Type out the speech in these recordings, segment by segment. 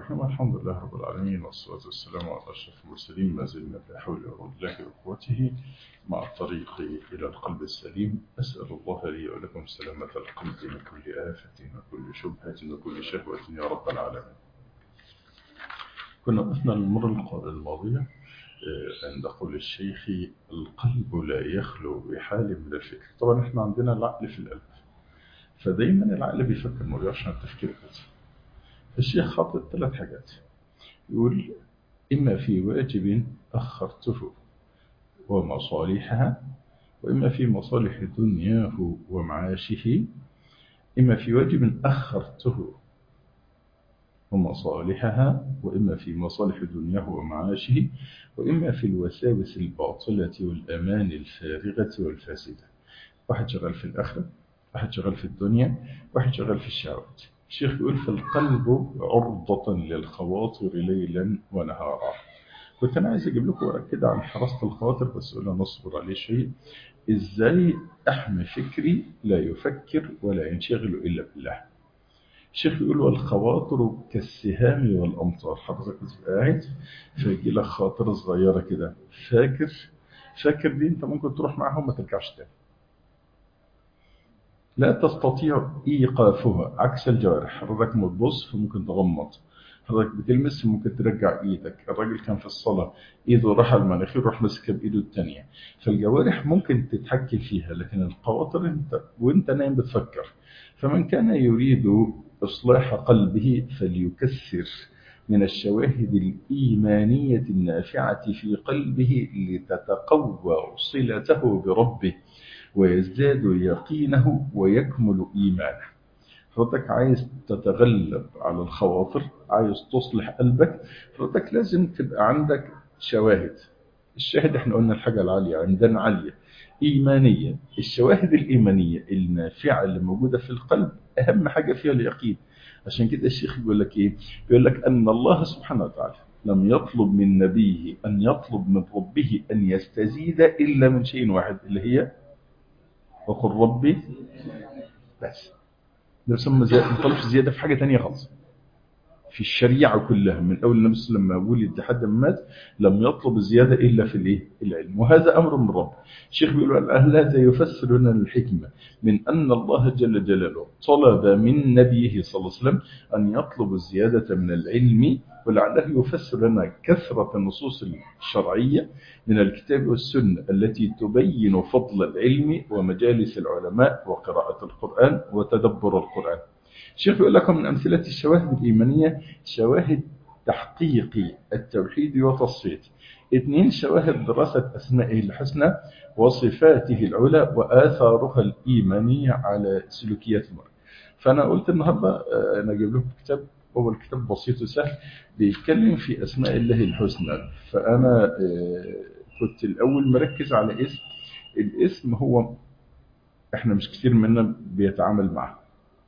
الرحيم الحمد لله رب العالمين والصلاة والسلام على أشرف المرسلين ما زلنا في حول الله وقوته مع الطريق إلى القلب السليم أسأل الله لي ولكم سلامة القلب من كل آفة وكل شبهة وكل شهوة يا رب العالمين كنا وقفنا المرة الماضية عند قول الشيخ القلب لا يخلو بحال من الفكر طبعا احنا عندنا العقل في القلب فدايما العقل بيفكر ما بيعرفش عن التفكير بس الشيخ حاطط ثلاث حاجات يقول إما في واجب أخرته ومصالحها وإما في مصالح دنياه ومعاشه إما في واجب أخرته ومصالحها وإما في مصالح دنياه ومعاشه وإما في الوساوس الباطلة والأمان الفارغة والفاسدة واحد شغال في الآخرة واحد شغال في الدنيا واحد شغال في الشهوات الشيخ يقول فالقلب عرضة للخواطر ليلا ونهارا كنت أنا عايز أجيب لكم ورق كده عن حراسة الخواطر بس قلنا نصبر عليه شيء إزاي أحمي فكري لا يفكر ولا ينشغل إلا بالله الشيخ يقول والخواطر كالسهام والأمطار حضرتك بتبقى قاعد فيجي لك خاطر صغيرة كده فاكر فاكر دي أنت ممكن تروح معاها وما ترجعش تاني لا تستطيع إيقافها عكس الجوارح حضرتك ما تبص فممكن تغمض حضرتك بتلمس ممكن ترجع إيدك الراجل كان في الصلاة إيده راح المناخير راح مسكها بإيده التانية فالجوارح ممكن تتحكم فيها لكن الخواطر انت وانت نايم بتفكر فمن كان يريد إصلاح قلبه فليكسر من الشواهد الإيمانية النافعة في قلبه لتتقوى صلته بربه ويزداد يقينه ويكمل إيمانه حضرتك عايز تتغلب على الخواطر عايز تصلح قلبك حضرتك لازم تبقى عندك شواهد الشاهد احنا قلنا الحاجة العالية عندنا عالية إيمانية الشواهد الإيمانية النافعة اللي موجودة في القلب أهم حاجة فيها اليقين عشان كده الشيخ بيقول لك إيه بيقول لك أن الله سبحانه وتعالى لم يطلب من نبيه أن يطلب من ربه أن يستزيد إلا من شيء واحد اللي هي وقل ربي بس ده يسمى زيادة ما طلبش زيادة في حاجة تانية خالص في الشريعة كلها من أول النبي صلى الله عليه وسلم لما ولد لحد ما مات لم يطلب الزيادة إلا في الإيه؟ العلم وهذا أمر من رب الشيخ بيقول هذا يفسر لنا الحكمة من أن الله جل جلاله طلب من نبيه صلى الله عليه وسلم أن يطلب الزيادة من العلم ولعله يفسر لنا كثرة النصوص الشرعية من الكتاب والسنة التي تبين فضل العلم ومجالس العلماء وقراءة القرآن وتدبر القرآن الشيخ يقول لكم من أمثلة الشواهد الإيمانية شواهد تحقيق التوحيد وتصفيته اثنين شواهد دراسة أسمائه الحسنى وصفاته العلى وآثارها الإيمانية على سلوكيات المرء فأنا قلت النهاردة أنا أجيب لكم كتاب هو الكتاب بسيط وسهل بيتكلم في أسماء الله الحسنى فأنا كنت الأول مركز على اسم الاسم هو احنا مش كتير منا بيتعامل معه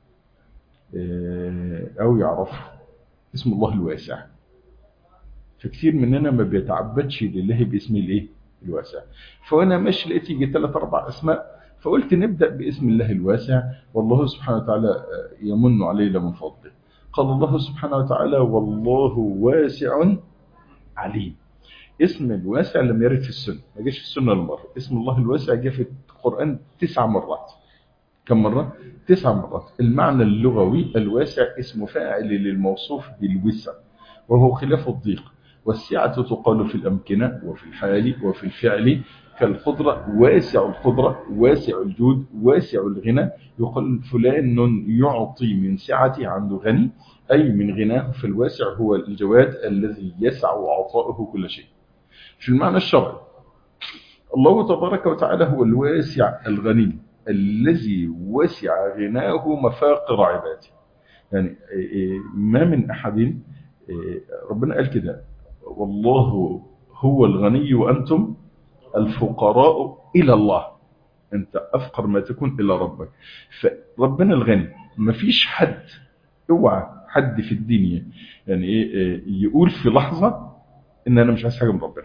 أو يعرفه اسم الله الواسع فكثير مننا ما بيتعبدش لله باسم الايه الواسع فانا ماشي لقيت يجي ثلاث اربع اسماء فقلت نبدا باسم الله الواسع والله سبحانه وتعالى يمن علينا من فضله قال الله سبحانه وتعالى والله واسع عليم اسم الواسع لم يرد في السنه ما جاش في السنه المره اسم الله الواسع جاء في القران تسع مرات كم مرة؟ تسع مرات المعنى اللغوي الواسع اسم فاعل للموصوف بالوسع وهو خلاف الضيق والسعة تقال في الأمكنة وفي الحال وفي الفعل كالقدرة واسع القدرة واسع الجود واسع الغنى يقال فلان يعطي من سعته عنده غني أي من غناه فالواسع هو الجواد الذي يسع عطاؤه كل شيء في المعنى الشرعي الله تبارك وتعالى هو الواسع الغني الذي وسع غناه مفاقر عباده يعني ما من أحد ربنا قال كده والله هو الغني وأنتم الفقراء إلى الله أنت أفقر ما تكون إلى ربك فربنا الغني ما فيش حد اوعى حد في الدنيا يعني إيه يقول في لحظة إن أنا مش عايز حاجة من ربنا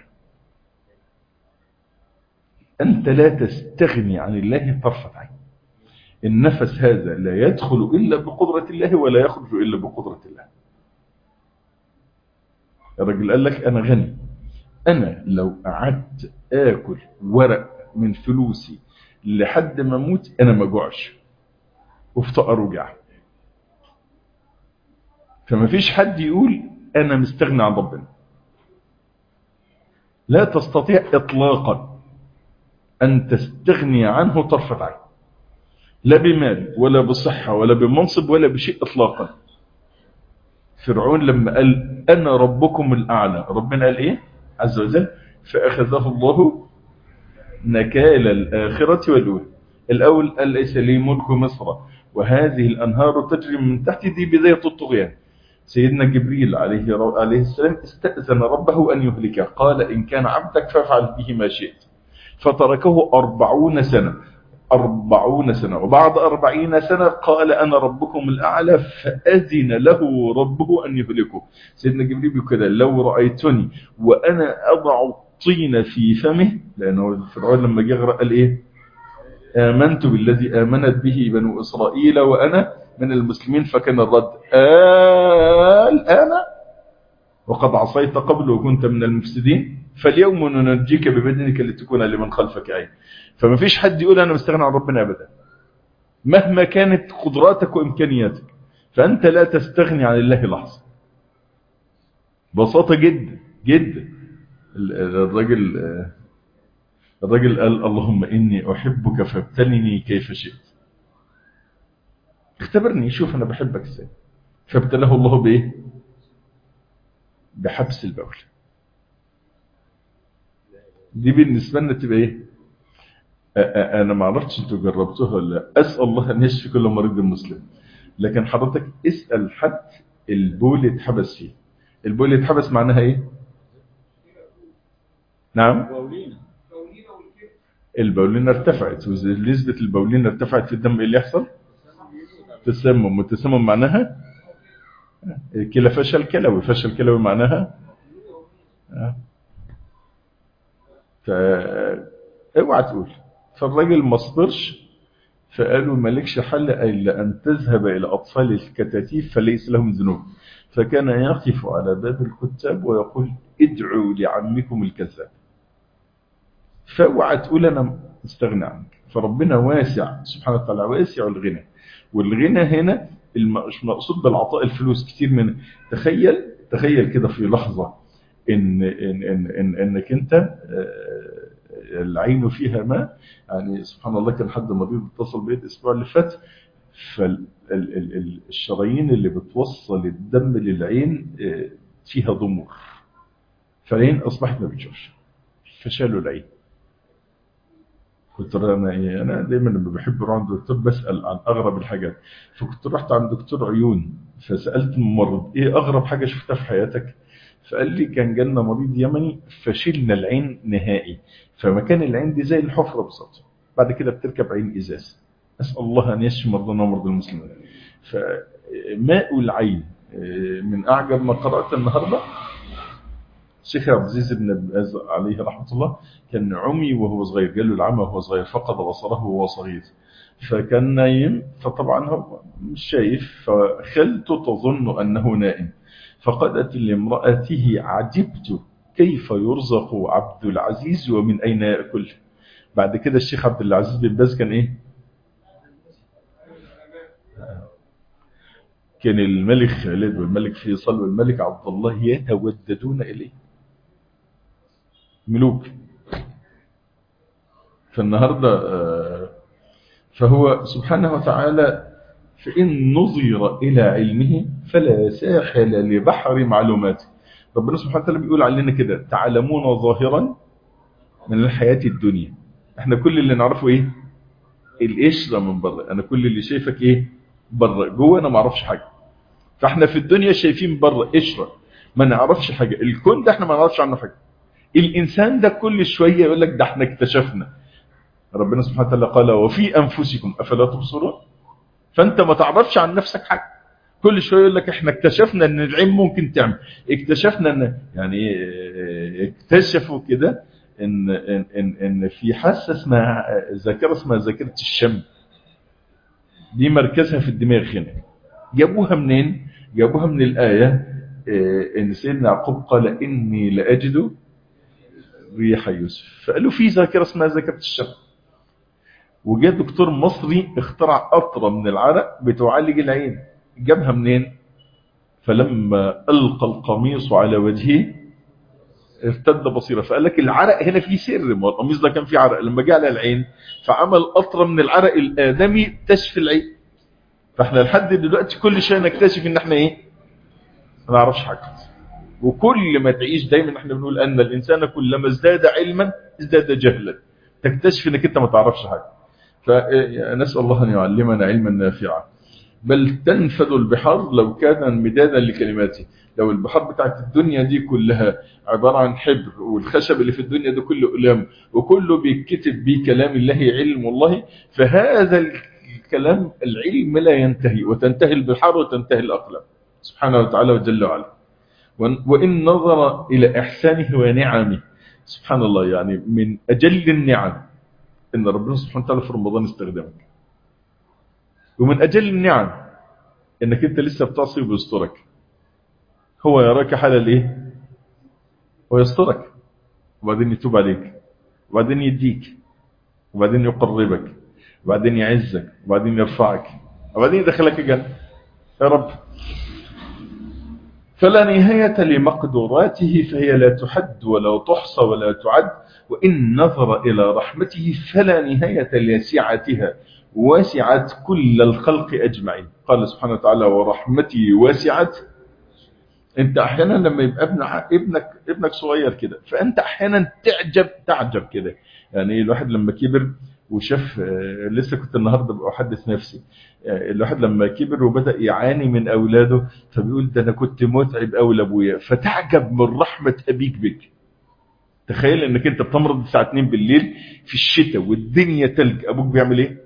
أنت لا تستغني عن الله طرفة عين النفس هذا لا يدخل إلا بقدرة الله ولا يخرج إلا بقدرة الله الراجل قال لك انا غني انا لو قعدت اكل ورق من فلوسي لحد ما اموت انا ما جوعش وافتقر وجع فما فيش حد يقول انا مستغني عن ربنا لا تستطيع اطلاقا ان تستغني عنه طرفة عين لا بمال ولا بصحة ولا بمنصب ولا بشيء اطلاقا فرعون لما قال انا ربكم الاعلى ربنا قال ايه عز وجل فاخذه الله نكال الاخرة والاولى الاول قال ليس لي ملك مصر وهذه الانهار تجري من تحت دي بداية الطغيان سيدنا جبريل عليه عليه السلام استأذن ربه أن يهلكه قال إن كان عبدك فافعل به ما شئت فتركه أربعون سنة أربعون سنة وبعد أربعين سنة قال أنا ربكم الأعلى فأذن له ربه أن يهلكه سيدنا جبريل كده لو رأيتني وأنا أضع الطين في فمه لأنه فرعون لما جه يغرق قال إيه آمنت بالذي آمنت به بنو إسرائيل وأنا من المسلمين فكان الرد الآن وقد عصيت قبل وكنت من المفسدين فاليوم ننجيك ببدنك لتكون لمن خلفك عين فما فيش حد يقول أنا مستغنى عن ربنا أبدا مهما كانت قدراتك وإمكانياتك فأنت لا تستغني عن الله لحظة بساطة جدا جدا الرجل الرجل قال اللهم إني أحبك فابتلني كيف شئت اختبرني شوف أنا بحبك ازاي فابتلاه الله بإيه بحبس البول دي بالنسبة لنا تبقى إيه أنا ما عرفتش أنتوا جربتوها ولا أسأل الله أن يشفي كل مريض مسلم لكن حضرتك اسأل حد البول اتحبس فيه البول اتحبس معناها إيه نعم البولينة ارتفعت ونسبة البولينة ارتفعت في الدم ايه اللي يحصل تسمم والتسمم معناها كلا فشل كلوي فشل كلوي معناها ف اوعى تقول فالراجل ما صبرش فقالوا مالكش حل الا ان تذهب الى اطفال الكتاتيف فليس لهم ذنوب فكان يقف على باب الكتاب ويقول ادعوا لعمكم الكذاب فاوعى تقول انا مستغني عنك فربنا واسع سبحانه وتعالى واسع الغنى والغنى هنا مش مقصود بالعطاء الفلوس كتير من تخيل تخيل كده في لحظة إن, إن, إن, إن انك انت العين فيها ماء يعني سبحان الله كان حد مريض اتصل بيت الاسبوع اللي فات فالشرايين اللي بتوصل الدم للعين فيها ضمور فالعين اصبحت ما بتشوفش فشالوا العين كنت انا ايه انا دايما لما بحب اروح عند الدكتور بسال عن اغرب الحاجات فكنت رحت عند دكتور عيون فسالت الممرض ايه اغرب حاجه شفتها في حياتك فقال لي كان جالنا مريض يمني فشلنا العين نهائي فمكان العين دي زي الحفره بالظبط بعد كده بتركب عين ازاز اسال الله ان يشفي مرضانا ومرضى المسلمين فماء العين من اعجب ما قرات النهارده الشيخ عبد العزيز بن باز عليه رحمه الله كان عمي وهو صغير جاله العمى وهو صغير فقد بصره وهو صغير فكان نايم فطبعا هو مش شايف فخلته تظن انه نائم فقالت لامراته عجبت كيف يرزق عبد العزيز ومن اين ياكل بعد كده الشيخ عبد العزيز بن باز كان ايه كان الملك خالد والملك فيصل والملك عبد الله يتوددون اليه ملوك فالنهاردة فهو سبحانه وتعالى فإن نظر إلى علمه فلا ساحل لبحر معلوماته ربنا سبحانه وتعالى بيقول علينا كده تعلمون ظاهرا من الحياة الدنيا احنا كل اللي نعرفه ايه القشرة من بره انا كل اللي شايفك ايه بره جوه انا ما اعرفش حاجة فاحنا في الدنيا شايفين بره قشرة ما نعرفش حاجة الكون ده احنا ما نعرفش عنه حاجة الإنسان ده كل شوية يقول لك ده احنا اكتشفنا ربنا سبحانه وتعالى قال وفي أنفسكم أفلا تبصرون فأنت ما تعرفش عن نفسك حاجة كل شوية يقول لك احنا اكتشفنا ان العلم ممكن تعمل اكتشفنا ان يعني اكتشفوا كده ان, إن, إن, إن في حاسة اسمها ذاكرة اسمها ذاكرة الشم دي مركزها في الدماغ هنا جابوها منين جابوها من الآية ان سيدنا يعقوب قال اني لاجد ريح يوسف فقالوا في ذاكره اسمها ذاكره الشم وجاء دكتور مصري اخترع قطره من العرق بتعالج العين جابها منين فلما القى القميص على وجهه ارتد بصيره فقال لك العرق هنا فيه سر ما القميص ده كان فيه عرق لما جه على العين فعمل قطره من العرق الادمي تشفي العين فاحنا لحد دلوقتي كل شيء نكتشف ان احنا ايه ما نعرفش حاجه وكل ما تعيش دايما احنا بنقول ان الانسان كلما ازداد علما ازداد جهلا تكتشف انك انت ما تعرفش حاجه فنسال الله ان يعلمنا علما نافعا بل تنفذ البحار لو كان مدادا لكلماته لو البحار بتاعت الدنيا دي كلها عبارة عن حبر والخشب اللي في الدنيا ده كله قلام وكله بيتكتب بيه كلام الله علم الله فهذا الكلام العلم لا ينتهي وتنتهي البحار وتنتهي الأقلام سبحانه وتعالى وجل وعلا وإن نظر إلى إحسانه ونعمه سبحان الله يعني من أجل النعم إن ربنا سبحانه وتعالى في رمضان استخدمك ومن أجل النعم إنك أنت لسه بتعصي وبيسترك هو يراك حال الإيه ويسترك وبعدين يتوب عليك وبعدين يديك وبعدين يقربك وبعدين يعزك وبعدين يرفعك وبعدين يدخلك الجنة يا رب فلا نهاية لمقدوراته فهي لا تحد ولا تحصى ولا تعد وإن نظر إلى رحمته فلا نهاية لسعتها وسعت كل الخلق أجمعين قال سبحانه وتعالى ورحمتي وسعت انت احيانا لما يبقى ابن ابنك ابنك صغير كده فانت احيانا تعجب تعجب كده يعني الواحد لما كبر وشاف لسه كنت النهارده بحدث نفسي الواحد لما كبر وبدا يعاني من اولاده فبيقول ده انا كنت متعب قوي لابويا فتعجب من رحمه ابيك بك تخيل انك انت بتمرض الساعه 2 بالليل في الشتاء والدنيا تلج ابوك بيعمل ايه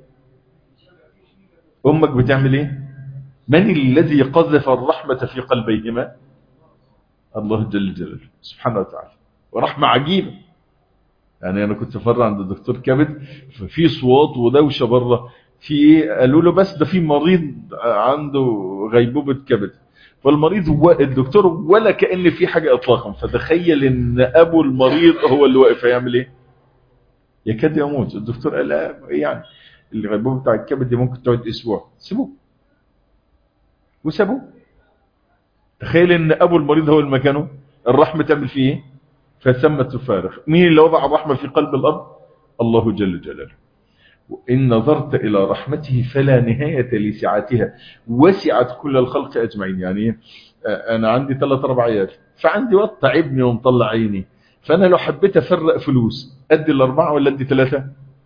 امك بتعمل ايه من الذي قذف الرحمه في قلبيهما الله جل جلاله سبحانه وتعالى ورحمه عجيبه يعني انا كنت مره عند الدكتور كبد ففي صوت ودوشه بره في ايه قالوا له بس ده في مريض عنده غيبوبه كبد فالمريض هو الدكتور ولا كان في حاجه اطلاقا فتخيل ان ابو المريض هو اللي واقف هيعمل ايه يكاد يموت الدكتور قال لا يعني الغيبوبه بتاع الكبد دي ممكن تقعد اسبوع سيبوه وسابوه تخيل ان ابو المريض هو اللي مكانه الرحمه تعمل فيه ايه فثم تفارق مين اللي وضع الرحمة في قلب الأرض الله جل جلاله وإن نظرت إلى رحمته فلا نهاية لسعتها وسعت كل الخلق أجمعين يعني أنا عندي ثلاث أربع عيال فعندي وقت تعبني ومطلع عيني فأنا لو حبيت أفرق فلوس أدي الأربعة ولا أدي ثلاثة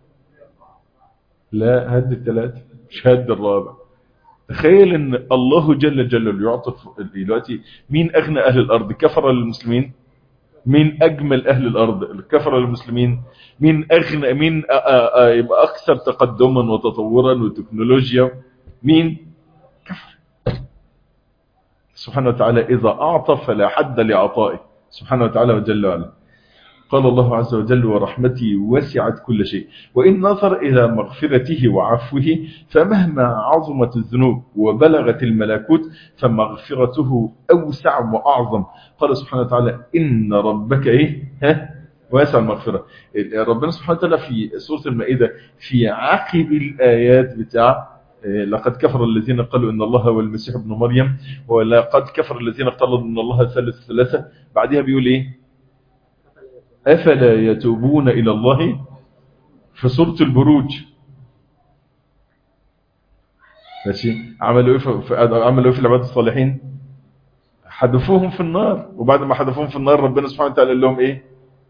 لا هدي الثلاثة مش هدي الرابع تخيل ان الله جل جلاله يعطي دلوقتي مين اغنى اهل الارض كفر المسلمين مين اجمل اهل الارض الكفر المسلمين مين اغنى مين يبقى اكثر تقدما وتطورا وتكنولوجيا مين كفر سبحانه وتعالى اذا اعطى فلا حد لعطائه سبحانه وتعالى وجل وعلا قال الله عز وجل ورحمتي وسعت كل شيء وإن نظر إلى مغفرته وعفوه فمهما عظمت الذنوب وبلغت الملكوت فمغفرته أوسع وأعظم قال سبحانه وتعالى إن ربك إيه ها واسع المغفرة ربنا سبحانه وتعالى في سورة المائدة في عقب الآيات بتاع لقد كفر الذين قالوا إن الله هو المسيح ابن مريم ولقد كفر الذين قالوا إن الله ثالث ثلاثة بعدها بيقول إيه أفلا يتوبون إلى الله في سورة البروج ماشي عملوا ايه في عملوا ايه في العباد الصالحين حدفوهم في النار وبعد ما حدفوهم في النار ربنا سبحانه وتعالى قال لهم ايه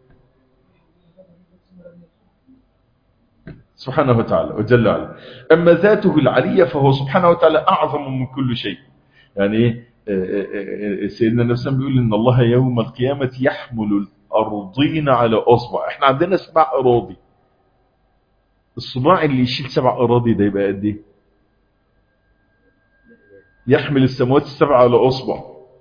سبحانه وتعالى وجل وعلا اما ذاته العليه فهو سبحانه وتعالى اعظم من كل شيء يعني ايه سيدنا النبي صلى الله عليه وسلم بيقول ان الله يوم القيامه يحمل أرضين على أصبع احنا عندنا سبع أراضي الصباع اللي يشيل سبع أراضي ده يبقى قد ايه يحمل السماوات السبع على أصبع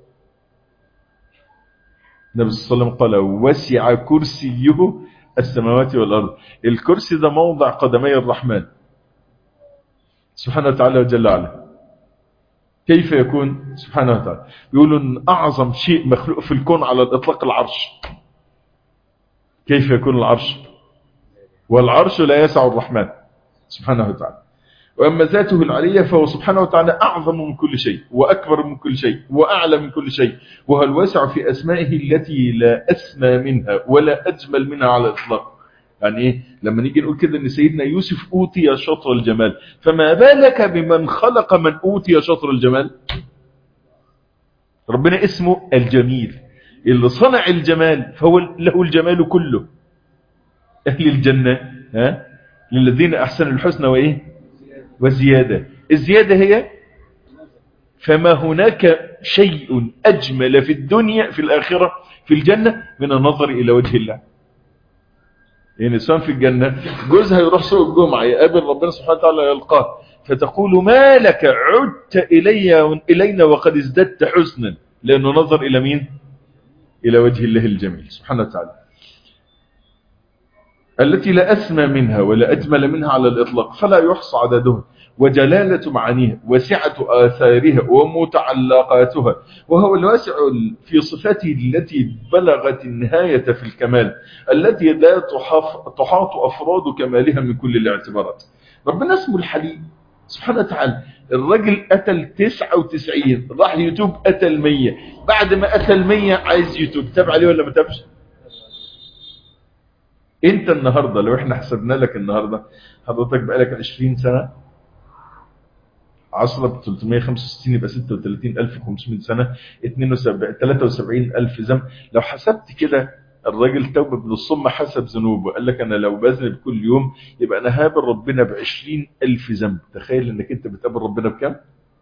النبي صلى الله عليه وسلم قال وسع كرسيه السماوات والأرض الكرسي ده موضع قدمي الرحمن سبحانه وتعالى وجل وعلا كيف يكون سبحانه وتعالى يقولوا ان اعظم شيء مخلوق في الكون على الاطلاق العرش كيف يكون العرش والعرش لا يسع الرحمن سبحانه وتعالى وأما ذاته العلية فهو سبحانه وتعالى أعظم من كل شيء وأكبر من كل شيء وأعلى من كل شيء وهو الواسع في أسمائه التي لا أسمى منها ولا أجمل منها على الإطلاق يعني إيه لما نيجي نقول كده أن سيدنا يوسف أوتي شطر الجمال فما بالك بمن خلق من أوتي شطر الجمال ربنا اسمه الجميل اللي صنع الجمال فهو له الجمال كله أهل الجنة ها للذين أحسنوا الحسنى وإيه وزيادة الزيادة هي فما هناك شيء أجمل في الدنيا في الآخرة في الجنة من النظر إلى وجه الله يعني نسوان في الجنة جوزها يروح سوق الجمعة يقابل ربنا سبحانه وتعالى يلقاه فتقول ما لك عدت إلي إلينا وقد ازددت حسنا لأنه نظر إلى مين إلى وجه الله الجميل سبحانه وتعالى التي لا أسمى منها ولا أجمل منها على الإطلاق فلا يحصى عددها وجلالة معانيها وسعة آثارها ومتعلقاتها وهو الواسع في صفاته التي بلغت النهاية في الكمال التي لا تحاط أفراد كمالها من كل الاعتبارات ربنا اسمه الحليم سبحانه وتعالى الرجل قتل 99 راح يتوب قتل 100 بعد ما قتل 100 عايز يتوب تاب عليه ولا ما تابش انت النهاردة لو احنا حسبنا لك النهاردة حضرتك بقالك 20 سنة 10 ب 365 يبقى 36500 سنة 72 73000 ذنب لو حسبت كده الراجل توب ابن الصم حسب ذنوبه قال لك انا لو بذنب كل يوم يبقى انا هقابل ربنا ب 20000 ذنب تخيل انك انت بتقابل ربنا بكام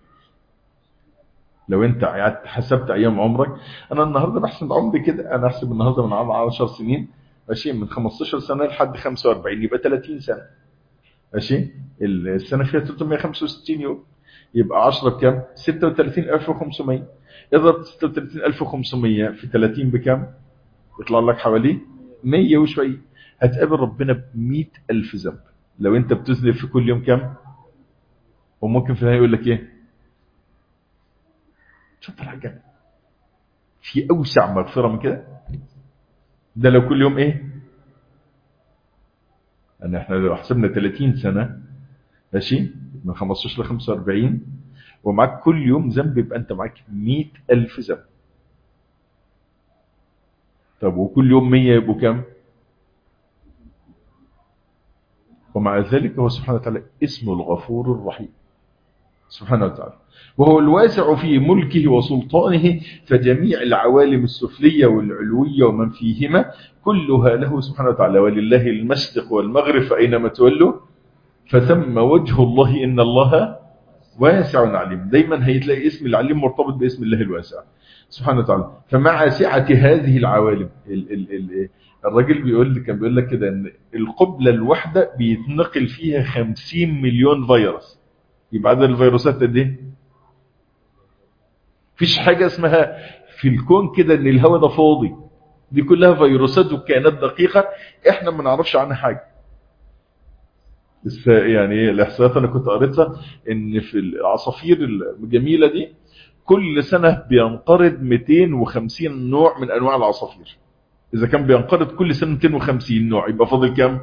لو انت قعدت حسبت ايام عمرك انا النهارده بحسب عمري كده انا احسب النهارده من 10 سنين ماشي من 15 سنة لحد 45 يبقى 30 سنة ماشي السنة فيها 365 يوم يبقى 10 بكام 36500 اضرب 36500 في 30 بكام يطلع لك حوالي 100 وشوية هتقابل ربنا ب 100000 ذنب لو انت بتذنب في كل يوم كام وممكن في النهاية يقول لك ايه شوف الحاجة في اوسع مغفرة من كده ده لو كل يوم ايه ان احنا لو حسبنا 30 سنة ماشي من 15 ل 45 ومعاك كل يوم ذنب يبقى انت معاك 100 ألف ذنب طب وكل يوم 100 يبقوا كام ومع ذلك هو سبحانه وتعالى اسمه الغفور الرحيم سبحانه وتعالى وهو الواسع في ملكه وسلطانه فجميع العوالم السفلية والعلوية ومن فيهما كلها له سبحانه وتعالى ولله المشرق والمغرب فأينما تولوا فثم وجه الله إن الله واسع عليم دايما هيتلاقي اسم العليم مرتبط باسم الله الواسع سبحانه وتعالى فمع سعة هذه العوالم ال ال ال الراجل بيقول كان بيقول لك كده ان القبلة الواحدة بيتنقل فيها 50 مليون فيروس يبقى عدد الفيروسات قد ايه مفيش حاجة اسمها في الكون كده ان الهواء ده فاضي دي كلها فيروسات وكائنات دقيقة احنا ما نعرفش عنها حاجة بس يعني الاحصائيات انا كنت قريتها ان في العصافير الجميلة دي كل سنة بينقرض 250 نوع من انواع العصافير اذا كان بينقرض كل سنة 250 نوع يبقى فاضل كام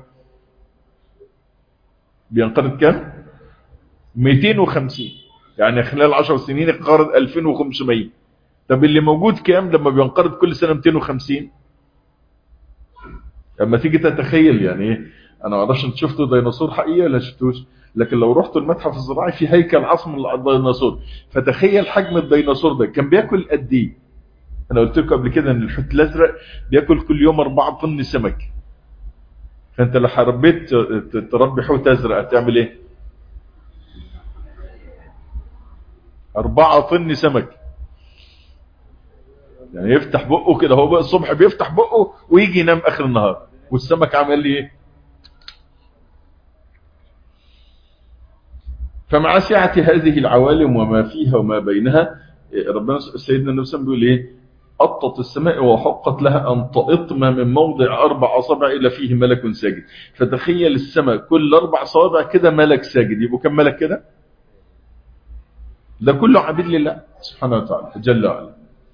بينقرض كام 250 يعني خلال 10 سنين انقرض 2500 طب اللي موجود كام لما بينقرض كل سنة 250 لما تيجي تتخيل يعني ايه انا ما اعرفش انت شفتوا ديناصور حقيقي ولا شفتوش لكن لو رحتوا المتحف الزراعي في هيكل عظم الديناصور فتخيل حجم الديناصور ده كان بياكل قد ايه انا قلت لكم قبل كده ان الحوت الازرق بياكل كل يوم 4 طن سمك فانت لو حبيت تربي حوت ازرق هتعمل ايه 4 طن سمك يعني يفتح بقه كده هو بقى الصبح بيفتح بقه ويجي ينام اخر النهار والسمك عمل لي ايه فمع سعة هذه العوالم وما فيها وما بينها ربنا سيدنا النبي صلى الله عليه وسلم بيقول ايه أطت السماء وحقت لها أن تطم من موضع أربع أصابع إلى فيه ملك ساجد فتخيل السماء كل أربع صوابع كده ملك ساجد يبقوا كم ملك كده ده كله عبيد لله سبحانه وتعالى جل وعلا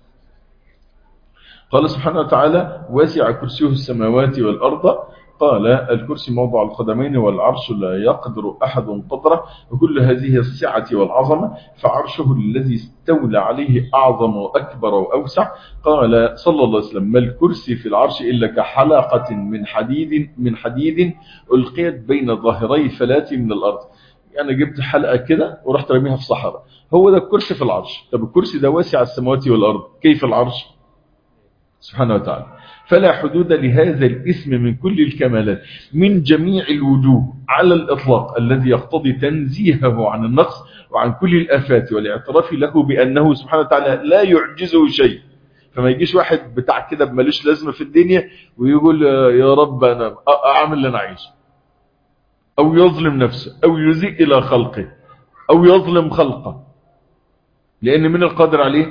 قال سبحانه وتعالى وسع كرسيه السماوات والأرض قال الكرسي موضع القدمين والعرش لا يقدر أحد قدره وكل هذه السعة والعظمة فعرشه الذي استولى عليه أعظم وأكبر وأوسع قال صلى الله عليه وسلم ما الكرسي في العرش إلا كحلقة من حديد من حديد ألقيت بين ظاهري فلات من الأرض يعني جبت حلقة كده ورحت رميها في صحراء هو ده الكرسي في العرش طب الكرسي ده واسع السماوات والأرض كيف العرش سبحانه وتعالى فلا حدود لهذا الاسم من كل الكمالات من جميع الوجوه على الإطلاق الذي يقتضي تنزيهه عن النقص وعن كل الآفات والاعتراف له بأنه سبحانه وتعالى لا يعجزه شيء فما يجيش واحد بتاع كده بمالوش لازمة في الدنيا ويقول يا رب أنا أعمل اللي أنا عايزه أو يظلم نفسه أو يزيء إلى خلقه أو يظلم خلقه لأن من القادر عليه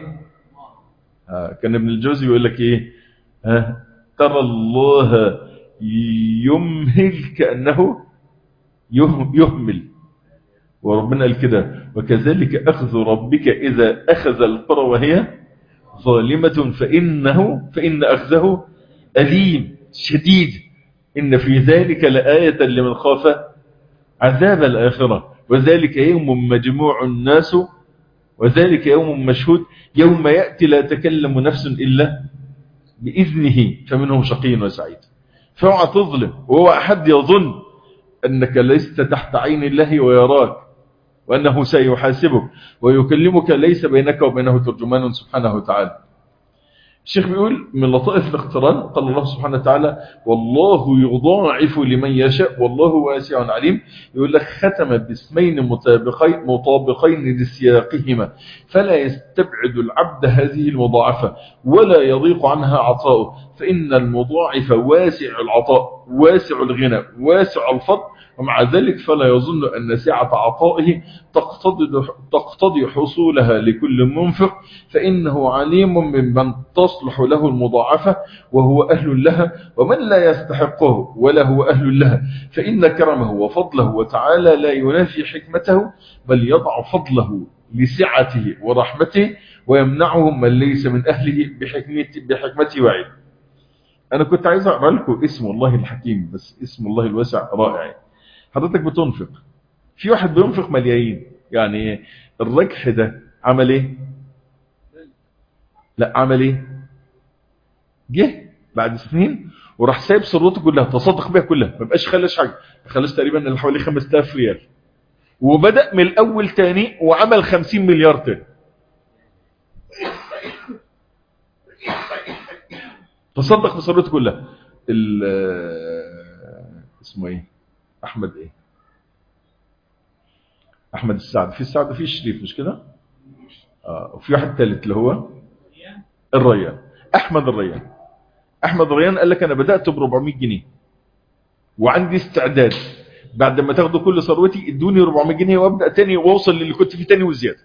آه كان ابن الجوزي يقول لك إيه آه ترى الله يمهل كأنه يهمل وربنا قال كده وكذلك أخذ ربك إذا أخذ القرى وهي ظالمة فإنه فإن أخذه أليم شديد إن في ذلك لآية لمن خاف عذاب الآخرة وذلك يوم مجموع الناس وذلك يوم مشهود يوم يأتي لا تكلم نفس إلا بإذنه فمنهم شقي وسعيد فاوعى تظلم وهو أحد يظن أنك لست تحت عين الله ويراك وأنه سيحاسبك ويكلمك ليس بينك وبينه ترجمان سبحانه وتعالى الشيخ بيقول من لطائف الاقتران قال الله سبحانه وتعالى والله يضاعف لمن يشاء والله واسع عليم يقول لك ختم باسمين مطابقين, مطابقين لسياقهما فلا يستبعد العبد هذه المضاعفة ولا يضيق عنها عطاؤه فإن المضاعف واسع العطاء واسع الغنى واسع الفضل ومع ذلك فلا يظن أن سعة عطائه تقتضي, تقتضي حصولها لكل منفق فإنه عليم ممن تصلح له المضاعفة وهو أهل لها ومن لا يستحقه ولا هو أهل لها فإن كرمه وفضله وتعالى لا ينافي حكمته بل يضع فضله لسعته ورحمته ويمنعه من ليس من أهله بحكمته, بحكمته وعلمه أنا كنت عايز أقرأ لكم اسم الله الحكيم بس اسم الله الواسع رائع حضرتك بتنفق في واحد بينفق مليارين يعني الرجح ده عمل ايه لا عمل ايه جه بعد سنين وراح سايب ثروته كلها تصدق بيها كلها ما بقاش خلش حاجه خلص تقريبا اللي حوالي 5000 ريال وبدا من الاول تاني وعمل 50 مليار تاني تصدق بثروته كلها اسمه ايه احمد ايه احمد السعد في السعد في الشريف مش كده اه وفي واحد ثالث اللي هو الريان احمد الريان احمد الريان قال لك انا بدات ب 400 جنيه وعندي استعداد بعد ما تاخدوا كل ثروتي ادوني 400 جنيه وابدا تاني واوصل للي كنت فيه تاني وزياده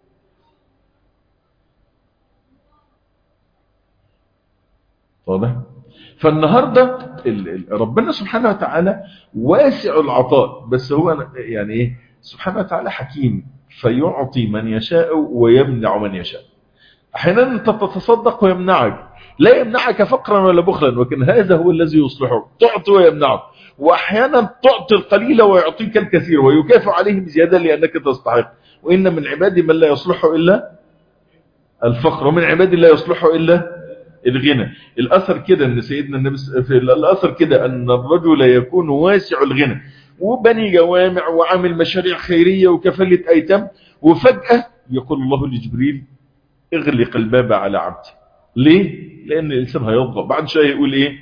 واضح فالنهاردة ربنا سبحانه وتعالى واسع العطاء بس هو يعني ايه سبحانه وتعالى حكيم فيعطي من يشاء ويمنع من يشاء احيانا انت تتصدق ويمنعك لا يمنعك فقرا ولا بخلا ولكن هذا هو الذي يصلحك تعطي ويمنعك واحيانا تعطي القليل ويعطيك الكثير ويكافئ عليه بزياده لانك تستحق وان من عبادي من لا يصلحه الا الفقر ومن عبادي لا يصلحه الا الغنى الأثر كده أن سيدنا النبي في الأثر كده أن الرجل يكون واسع الغنى وبني جوامع وعامل مشاريع خيرية وكفلة أيتام وفجأة يقول الله لجبريل اغلق الباب على عبدي ليه؟ لأن الإنسان هيضغط بعد شوية يقول إيه؟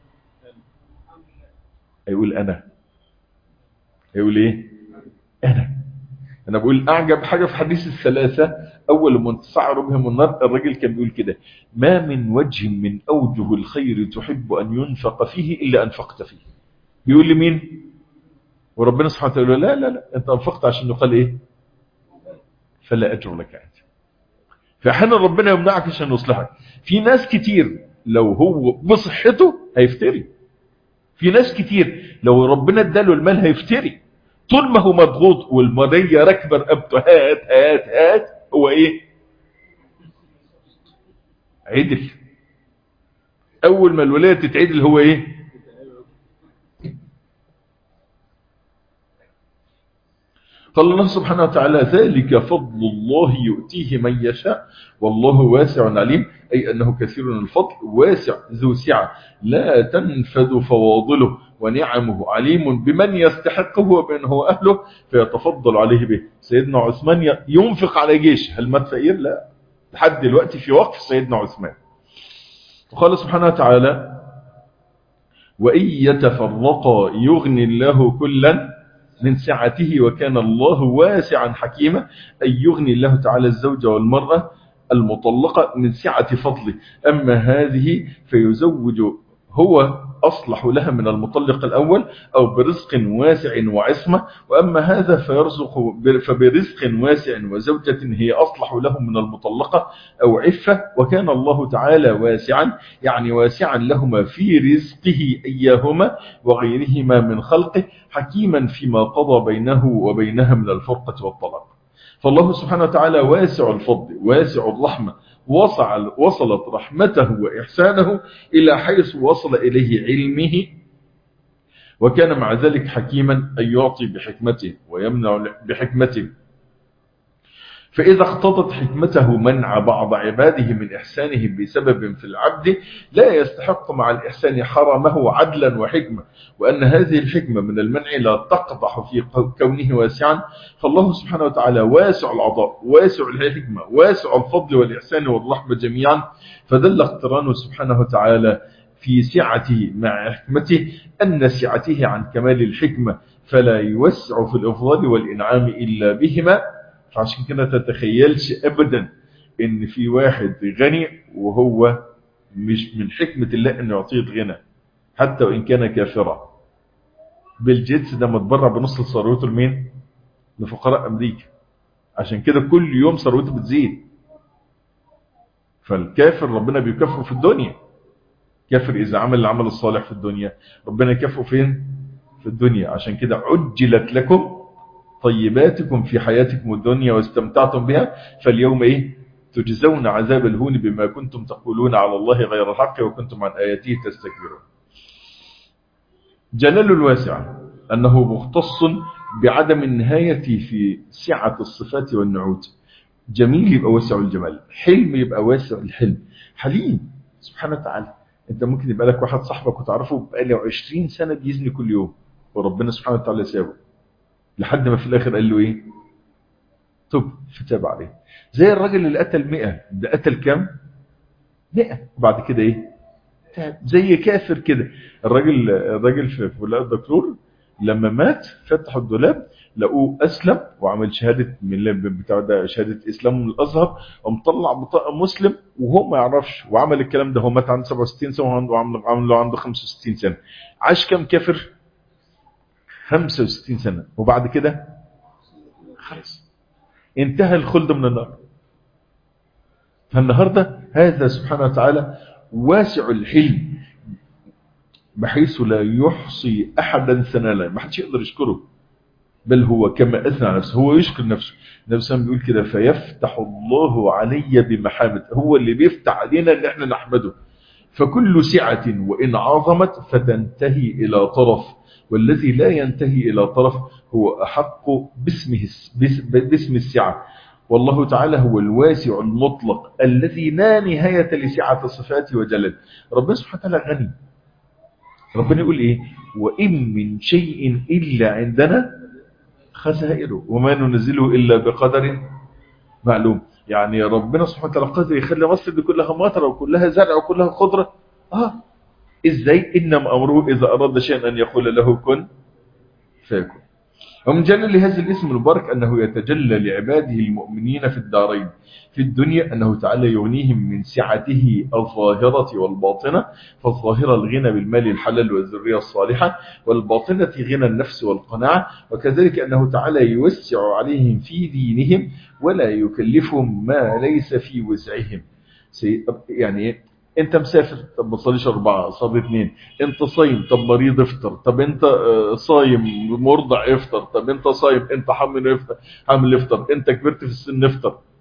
هيقول أنا هيقول إيه؟ أنا أنا بقول أعجب حاجة في حديث الثلاثة أول من تسعر بهم النار الرجل كان بيقول كده ما من وجه من أوجه الخير تحب أن ينفق فيه إلا أنفقت فيه بيقول لي مين وربنا سبحانه وتعالى لا لا لا أنت أنفقت عشان يقال إيه فلا أجر لك أنت فأحيانا ربنا يمنعك عشان يصلحك في ناس كتير لو هو بصحته هيفتري في ناس كتير لو ربنا اداله المال هيفتري طول ما هو مضغوط والمرية راكبه رقبته هات هات هات هو ايه عدل اول ما الولاية تتعدل هو ايه قال الله سبحانه وتعالى ذلك فضل الله يؤتيه من يشاء والله واسع عليم أي أنه كثير الفضل واسع ذو سعة لا تنفذ فواضله ونعمه عليم بمن يستحقه ومن هو أهله فيتفضل عليه به سيدنا عثمان ينفق على جيش هل مات فقير لا لحد دلوقتي في وقف سيدنا عثمان وقال سبحانه وتعالى وإن يتفرقا يغني الله كلا من سعته وكان الله واسعا حكيما أن يغني الله تعالى الزوج والمرأة المطلقة من سعة فضله أما هذه فيزوج هو أصلح لها من المطلق الأول أو برزق واسع وعصمة وأما هذا فيرزق فبرزق واسع وزوجة هي أصلح له من المطلقة أو عفة وكان الله تعالى واسعا يعني واسعا لهما في رزقه إياهما وغيرهما من خلقه حكيما فيما قضى بينه وبينها من الفرقة والطلاق فالله سبحانه وتعالى واسع الفضل واسع الرحمة وصل وصلت رحمته وإحسانه إلى حيث وصل إليه علمه وكان مع ذلك حكيما أن يعطي بحكمته ويمنع بحكمته فإذا اقتضت حكمته منع بعض عباده من إحسانه بسبب في العبد لا يستحق مع الإحسان حرمه عدلا وحكمة وأن هذه الحكمة من المنع لا تقضح في كونه واسعا فالله سبحانه وتعالى واسع العطاء واسع الحكمة واسع الفضل والإحسان والرحمة جميعا فدل اقترانه سبحانه وتعالى في سعته مع حكمته أن سعته عن كمال الحكمة فلا يوسع في الإفضال والإنعام إلا بهما فعشان كده تتخيلش ابدا ان في واحد غني وهو مش من حكمة الله انه يعطيه الغنى حتى وان كان كافرا بيل جيتس ده متبرع بنص ثروته لمين لفقراء امريكا عشان كده كل يوم ثروته بتزيد فالكافر ربنا بيكافئه في الدنيا كافر اذا عمل العمل الصالح في الدنيا ربنا يكافئه فين في الدنيا عشان كده عجلت لكم طيباتكم في حياتكم الدنيا واستمتعتم بها فاليوم ايه تجزون عذاب الهون بما كنتم تقولون على الله غير الحق وكنتم عن آياته تستكبرون جلال الواسع أنه مختص بعدم النهاية في سعة الصفات والنعوت جميل يبقى واسع الجمال حلم يبقى واسع الحلم حليم سبحانه وتعالى انت ممكن يبقى لك واحد صاحبك وتعرفه بقاله 20 سنة بيزني كل يوم وربنا سبحانه وتعالى سابه لحد ما في الاخر قال له ايه تب فتاب عليه زي الراجل اللي قتل 100 ده قتل كام 100 وبعد كده ايه تاب زي كافر كده الراجل الراجل في ولاء الدكتور لما مات فتحوا الدولاب لقوه اسلم وعمل شهاده من بتاع ده شهاده اسلام من الازهر ومطلع بطاقه مسلم وهو ما يعرفش وعمل الكلام ده هو مات عنده 67 سنه وعنده عامل عنده 65 سنه عاش كام كافر 65 سنة وبعد كده خلص انتهى الخلد من النار فالنهاردة هذا سبحانه وتعالى واسع الحلم بحيث لا يحصي أحدا ثنالا ما حدش يقدر يشكره بل هو كما أثنى على نفسه هو يشكر نفسه النبي صلى الله عليه وسلم بيقول كده فيفتح الله علي بمحامد هو اللي بيفتح علينا ان احنا نحمده فكل سعة وإن عظمت فتنتهي إلى طرف والذي لا ينتهي إلى طرف هو أحق باسمه باسم السعة والله تعالى هو الواسع المطلق الذي لا نهاية لسعة صفاته وجلاله ربنا سبحانه وتعالى غني ربنا يقول إيه وإن من شيء إلا عندنا خسائره وما ننزله إلا بقدر معلوم يعني ربنا سبحانه وتعالى قادر يخلي مصر دي كلها مطر وكلها زرع وكلها خضرة آه ازاي انما امره اذا اراد شيئا ان يقول له كن فيكون ومن جلل هذا الاسم المبارك انه يتجلى لعباده المؤمنين في الدارين في الدنيا انه تعالى يغنيهم من سعته الظاهرة والباطنة فالظاهرة الغنى بالمال الحلال والذرية الصالحة والباطنة غنى النفس والقناعة وكذلك انه تعالى يوسع عليهم في دينهم ولا يكلفهم ما ليس في وسعهم يعني انت مسافر طب ما تصليش اربعة صلي اثنين انت صايم طب مريض افطر طب انت صايم مرضع افطر طب انت صايم انت حامل افطر حامل افطر انت كبرت في السن افطر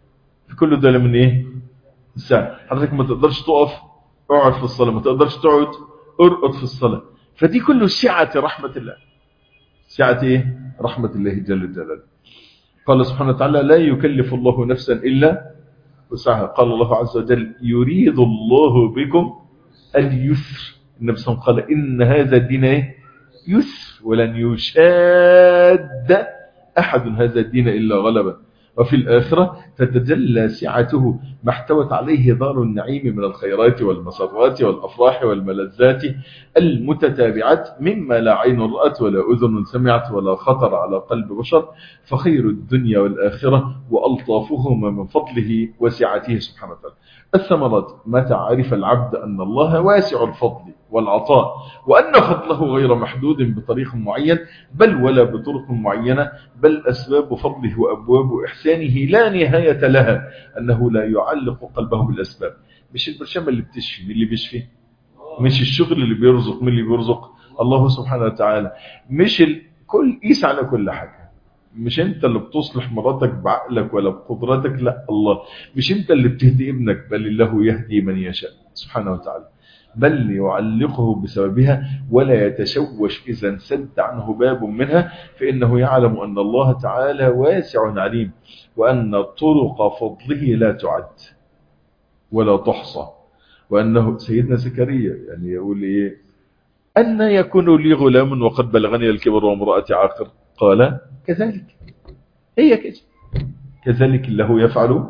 في كل ده من ايه الساعة حضرتك ما تقدرش تقف اقعد في الصلاة ما تقدرش تقعد ارقد في الصلاة فدي كله سعة رحمة الله سعة ايه رحمة الله جل جلاله قال سبحانه وتعالى لا يكلف الله نفسا إلا وسعها قال الله عز وجل يريد الله بكم اليسر النبي صلى الله عليه وسلم قال إن هذا الدين إيه؟ يسر ولن يشاد أحد هذا الدين إلا غلبا وفي الآخرة تتجلى سعته ما احتوت عليه دار النعيم من الخيرات والمسرات والأفراح والملذات المتتابعات مما لا عين رأت ولا أذن سمعت ولا خطر على قلب بشر فخير الدنيا والآخرة وألطافهما من فضله وسعته سبحانه وتعالى الثمرات متى عرف العبد أن الله واسع الفضل والعطاء وأن فضله غير محدود بطريق معين بل ولا بطرق معينة بل أسباب فضله وأبواب إحسانه لا نهاية لها أنه لا يعلق قلبه بالأسباب مش البرشامة اللي بتشفي من اللي بيشفي مش الشغل اللي بيرزق من اللي بيرزق الله سبحانه وتعالى مش ال... كل قيس على كل حاجة مش انت اللي بتصلح مراتك بعقلك ولا بقدرتك لا الله مش انت اللي بتهدي ابنك بل الله يهدي من يشاء سبحانه وتعالى بل يعلقه بسببها ولا يتشوش إذا انسد عنه باب منها فإنه يعلم أن الله تعالى واسع عليم وأن طرق فضله لا تعد ولا تحصى وأنه سيدنا زكريا يعني يقول إيه أن يكون لي غلام وقد بلغني الكبر وامرأتي عاقر قال كذلك هي كده كذلك الله يفعل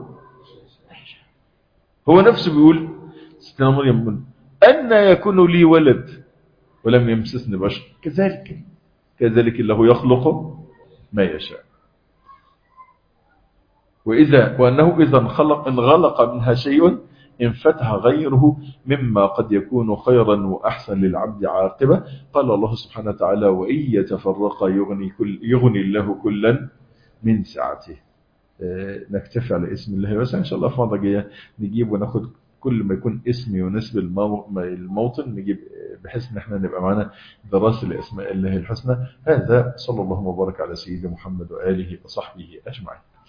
هو نفسه بيقول ستنا مريم من أن يكون لي ولد ولم يمسسني بشر كذلك كذلك الله يخلق ما يشاء وإذا وأنه إذا انخلق انغلق منها شيء انفتح غيره مما قد يكون خيرا وأحسن للعبد عاقبة قال الله سبحانه وتعالى وإن يتفرق يغني, كل يغني الله كلا من سعته نكتفي على اسم الله بس إن شاء الله في مرة جاية نجيب وناخد كل ما يكون اسم يناسب الموطن نجيب بحيث ان احنا نبقى معنا دراسة لأسماء الله الحسنى هذا صلى الله وبارك على سيدنا محمد وآله وصحبه أجمعين